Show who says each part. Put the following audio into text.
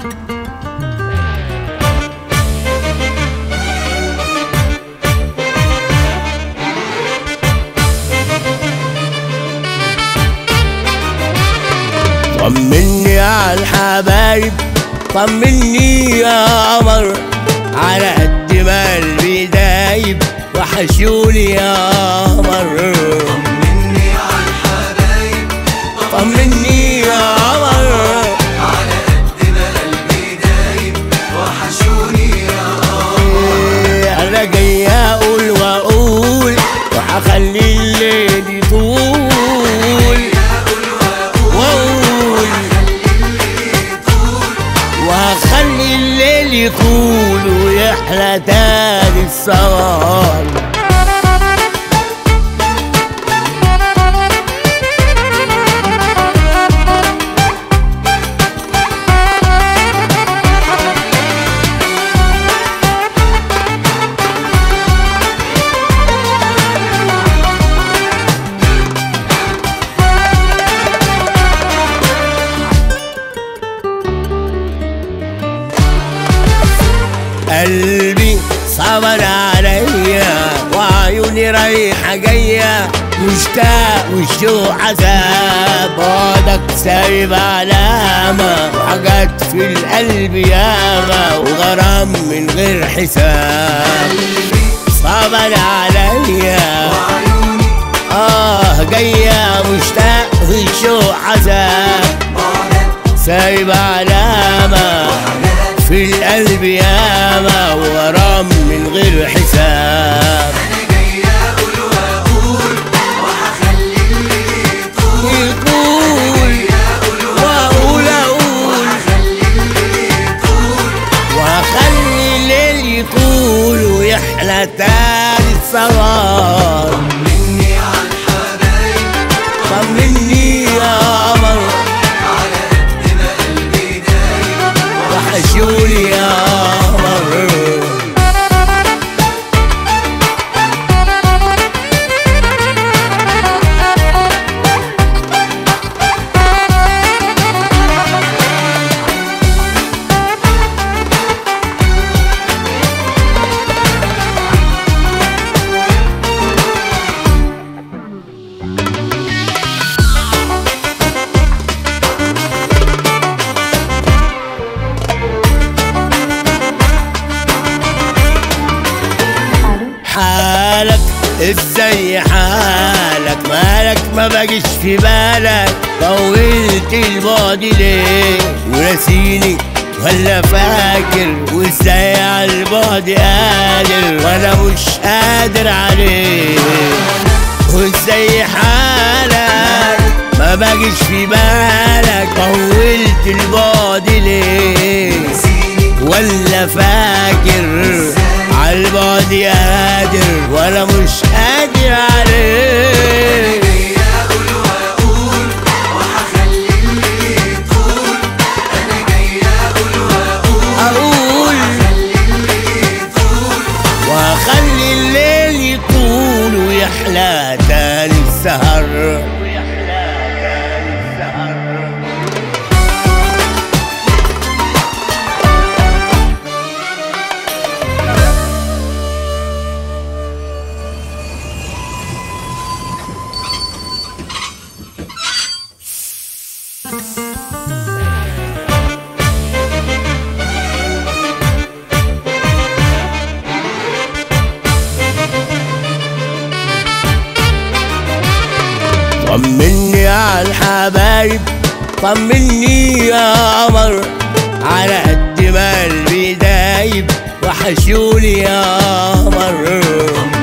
Speaker 1: طمني على الحبايب طمني يا قمر على قد ما قلبي دايب وحشوني يا قمر
Speaker 2: طمني على الحبايب
Speaker 1: طمني يا قمر
Speaker 2: على قد ما قلبي دايب وحشوني يا
Speaker 1: إيه، انا جاي اقول واقول وهخلي الليل يطول واقول وهخلي الليل يطول ويحلى تاني السهر قلبي صبر عليا وعيوني رايحة جاية مشتاق والشوق عذاب بعدك سايب علامة وحاجات في القلب ياما وغرام من غير حساب صبر عليا
Speaker 2: وعيوني
Speaker 1: اه جاية مشتاق والشوق عذاب
Speaker 2: بعدك
Speaker 1: سايب علامة في القلب ياما ورام من غير حساب
Speaker 2: انا جاي اقول واقول وهخلي اللي يطول
Speaker 1: يقول واقول اقول
Speaker 2: وهخلي اللي يطول
Speaker 1: واخلي الليل يطول ويحلى تاني السهر
Speaker 2: طمني على الحبايب
Speaker 1: طمني يا قمر
Speaker 2: على قد ما قلبي دايب
Speaker 1: وحشوني يا قمر حالك ازاي حالك مالك ما بقيش في بالك طولت البعد ليه ونسيني ولا فاكر وازاي على البعد قادر وانا مش قادر عليه وازاي حالك ما بقيش في بالك طولت البعد ليه ولا فاكر عالبعد قادر ولا مش قادر عليه
Speaker 2: جاي اقول واقول وهخلي اللي يطول انا جاي اقول واقول
Speaker 1: اقول
Speaker 2: اللي يطول
Speaker 1: واخلي الليل يطول ويحلى تاني السهر طمني على الحبايب طمني يا قمر على قد ما قلبي دايب وحشوني يا قمر